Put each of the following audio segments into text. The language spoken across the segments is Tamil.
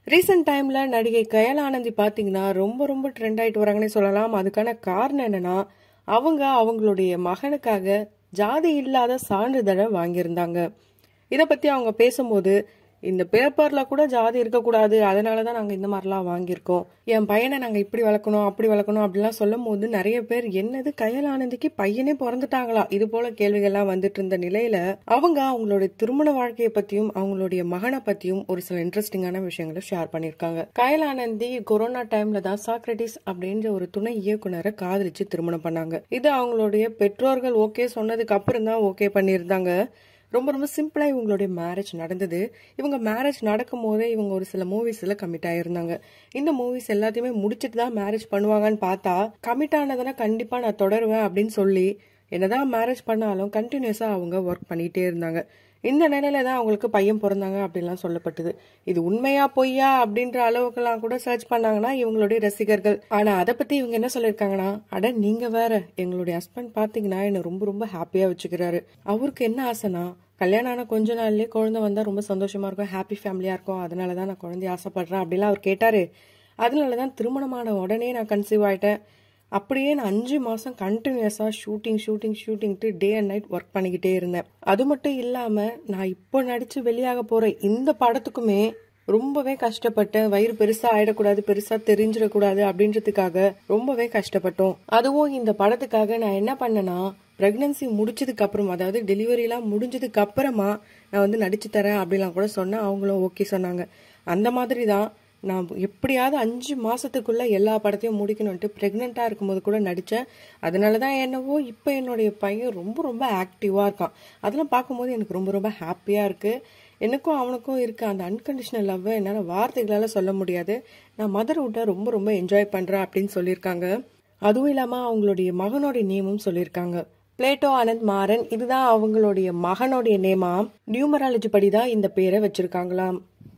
ரீசெண்ட் டைம்ல நடிகை கயல் ஆனந்தி பாத்தீங்கன்னா ரொம்ப ரொம்ப ட்ரெண்ட் ஆயிட்டு வராங்கன்னே சொல்லலாம் அதுக்கான காரணம் என்னன்னா அவங்க அவங்களுடைய மகனுக்காக ஜாதி இல்லாத சான்றிதழை வாங்கியிருந்தாங்க இதை பத்தி அவங்க பேசும்போது இந்த பேப்பர்ல கூட ஜாதி இருக்கக்கூடாது அதனாலதான் நாங்க இந்த மாதிரிலாம் வாங்கியிருக்கோம் என் பையனை நாங்க இப்படி வளர்க்கணும் அப்படி வளர்க்கணும் அப்படிலாம் சொல்லும் போது நிறைய பேர் என்னது கயல் ஆனந்திக்கு பையனே பிறந்துட்டாங்களா இது போல கேள்விகள்லாம் வந்துட்டு இருந்த நிலையில அவங்க அவங்களுடைய திருமண வாழ்க்கையை பத்தியும் அவங்களுடைய மகனை பத்தியும் ஒரு சில இன்ட்ரெஸ்டிங்கான விஷயங்களை ஷேர் பண்ணிருக்காங்க கயல் ஆனந்தி கொரோனா டைம்ல தான் சாக்ரட்டிஸ் அப்படின்ற ஒரு துணை இயக்குனரை காதலிச்சு திருமணம் பண்ணாங்க இது அவங்களுடைய பெற்றோர்கள் ஓகே சொன்னதுக்கு அப்புறம் தான் ஓகே பண்ணியிருந்தாங்க ரொம்ப ரொம்ப சிம்பிளா இவங்களுடைய மேரேஜ் நடந்தது இவங்க மேரேஜ் நடக்கும் போதே இவங்க ஒரு சில மூவிஸ்ல கமிட் ஆயிருந்தாங்க இந்த மூவிஸ் எல்லாத்தையுமே முடிச்சிட்டு தான் மேரேஜ் பண்ணுவாங்கன்னு பார்த்தா கமிட் ஆனதுன்னா கண்டிப்பா நான் தொடருவேன் அப்படின்னு சொல்லி என்னதான் மேரேஜ் பண்ணாலும் கண்டினியூஸா அவங்க ஒர்க் பண்ணிட்டே இருந்தாங்க இந்த நிலையில தான் அவங்களுக்கு பையன் பிறந்தாங்க அப்படிலாம் சொல்லப்பட்டது இது உண்மையா பொய்யா அப்படின்ற அளவுக்கெல்லாம் கூட சர்ச் பண்ணாங்கன்னா இவங்களுடைய ரசிகர்கள் ஆனா அதை பத்தி இவங்க என்ன சொல்லிருக்காங்கன்னா அட நீங்க வேற எங்களுடைய ஹஸ்பண்ட் பாத்தீங்கன்னா என்ன ரொம்ப ரொம்ப ஹாப்பியா வச்சுக்கிறாரு அவருக்கு என்ன ஆசைனா கல்யாணம் ஆன கொஞ்ச நாள்லயே குழந்தை வந்தா ரொம்ப சந்தோஷமா இருக்கும் ஹாப்பி ஃபேமிலியா இருக்கும் அதனாலதான் நான் குழந்தைய ஆசைப்படுறேன் அப்படிலாம் அவர் கேட்டாரு அதனாலதான் திருமணமான உடனே நான் கன்சீவ் ஆயிட்டேன் அப்படியே நான் அஞ்சு மாசம் கண்டினியூஸா ஷூட்டிங் ஷூட்டிங் ஷூட்டிங்ட்டு டே அண்ட் நைட் ஒர்க் பண்ணிக்கிட்டே இருந்தேன் அது மட்டும் இல்லாம நான் இப்போ நடிச்சு வெளியாக போற இந்த படத்துக்குமே ரொம்பவே கஷ்டப்பட்டேன் வயிறு பெருசா ஆயிடக்கூடாது பெருசா தெரிஞ்சிடக்கூடாது அப்படின்றதுக்காக ரொம்பவே கஷ்டப்பட்டோம் அதுவும் இந்த படத்துக்காக நான் என்ன பண்ணேன்னா பிரெக்னன்சி முடிச்சதுக்கு அப்புறம் அதாவது டெலிவரி எல்லாம் முடிஞ்சதுக்கு அப்புறமா நான் வந்து நடிச்சு தரேன் அப்படிலாம் கூட சொன்னேன் அவங்களும் ஓகே சொன்னாங்க அந்த மாதிரி தான் நான் எப்படியாவது அஞ்சு மாசத்துக்குள்ள எல்லா படத்தையும் முடிக்கணும்ட்டு பிரெக்னெண்டா இருக்கும்போது கூட நடிச்சேன் அதனால தான் என்னவோ இப்போ என்னுடைய பையன் ரொம்ப ரொம்ப ஆக்டிவா இருக்கான் அதெல்லாம் பார்க்கும்போது எனக்கு ரொம்ப ரொம்ப ஹாப்பியா இருக்கு எனக்கும் அவனுக்கும் இருக்க அந்த அன்கண்டிஷனல் லவ் என்னால் வார்த்தைகளால சொல்ல முடியாது நான் மதர்வுட்டை ரொம்ப ரொம்ப என்ஜாய் பண்றேன் அப்படின்னு சொல்லியிருக்காங்க அதுவும் இல்லாம அவங்களுடைய மகனோட நேமும் சொல்லியிருக்காங்க பிளேட்டோ ஆனந்த் மாறன் இதுதான் அவங்களுடைய மகனுடைய நேமா நியூமராலஜி படி தான் இந்த பேரை வச்சிருக்காங்களாம்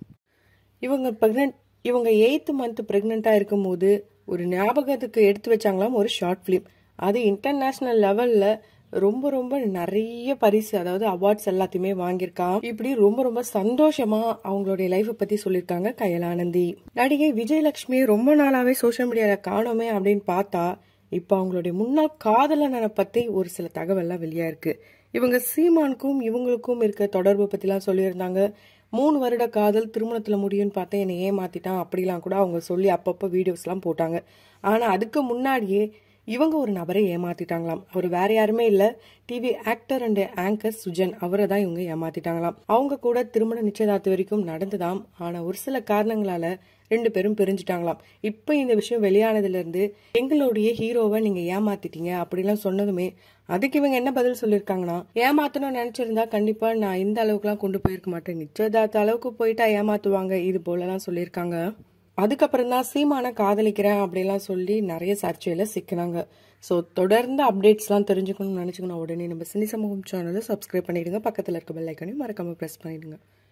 இவங்க பிரெக்னென்ட் இவங்க எயித்து மந்த் ப்ரெக்னெண்ட்டாக இருக்கும்போது ஒரு ஞாபகத்துக்கு எடுத்து வச்சாங்களாம் ஒரு ஷார்ட் ஃபிலிம் அது இன்டர்நேஷ்னல் லெவலில் ரொம்ப ரொம்ப நிறைய பரிசு அதாவது அவார்ட்ஸ் எல்லாத்தையுமே வாங்கியிருக்கான் இப்படி ரொம்ப ரொம்ப சந்தோஷமா அவங்களுடைய லைஃப்பை பத்தி சொல்லியிருக்காங்க கயலானந்தி நடிகை விஜயலட்சுமி ரொம்ப நாளாவே சோஷியல் மீடியால காணோமே அப்படின்னு பார்த்தா இப்போ அவங்களுடைய முன்னாள் காதலனை பத்தி ஒரு சில தகவல்லாம் வெளியா இருக்கு இவங்க சீமானுக்கும் இவங்களுக்கும் இருக்க தொடர்பு பத்திலாம் சொல்லியிருந்தாங்க மூணு வருட காதல் திருமணத்துல முடியும்னு பார்த்தேன் என்னை ஏமாத்திட்டான் அப்படிலாம் கூட அவங்க சொல்லி அப்பப்போ வீடியோஸ்லாம் போட்டாங்க ஆனா அதுக்கு முன்னாடியே இவங்க ஒரு நபரை ஏமாத்திட்டாங்களாம் அவர் வேற யாருமே இல்ல TV actor and anchor Sujan அவரை தான் இவங்க ஏமாத்திட்டாங்களாம் அவங்க கூட திருமண நிச்சயதார்த்த வரைக்கும் நடந்துதாம் ஆனா ஒரு சில காரணங்களால ரெண்டு பேரும் பிரிஞ்சுட்டாங்களாம் இப்ப இந்த விஷயம் வெளியானதுல இருந்து எங்களுடைய ஹீரோவை நீங்க ஏமாத்திட்டீங்க அப்படிலாம் சொன்னதுமே அதுக்கு இவங்க என்ன பதில் சொல்லியிருக்காங்கன்னா ஏமாத்தணும்னு நினைச்சிருந்தா கண்டிப்பா நான் இந்த அளவுக்குலாம் கொண்டு போயிருக்க மாட்டேன் நிச்சயதார்த்த அளவுக்கு போயிட்டா ஏமாத்துவாங்க இது போலலாம் சொல்லியிருக்காங்க அதுக்கப்புறம் தான் சீமான காதலிக்கிறேன் அப்படிலாம் சொல்லி நிறைய சர்ச்சையில சிக்கினாங்க ஸோ தொடர்ந்து அப்டேட்ஸ்லாம் தெரிஞ்சுக்கணும்னு நினச்சிக்கணும் உடனே நம்ம சினி சமூகம் சேனலை சப்ஸ்கிரைப் பண்ணிடுங்க பக்கத்தில் இருக்க பெல் ஐக்கனையும் மறக்காம ப்ரெஸ் பண்ணிடுங்க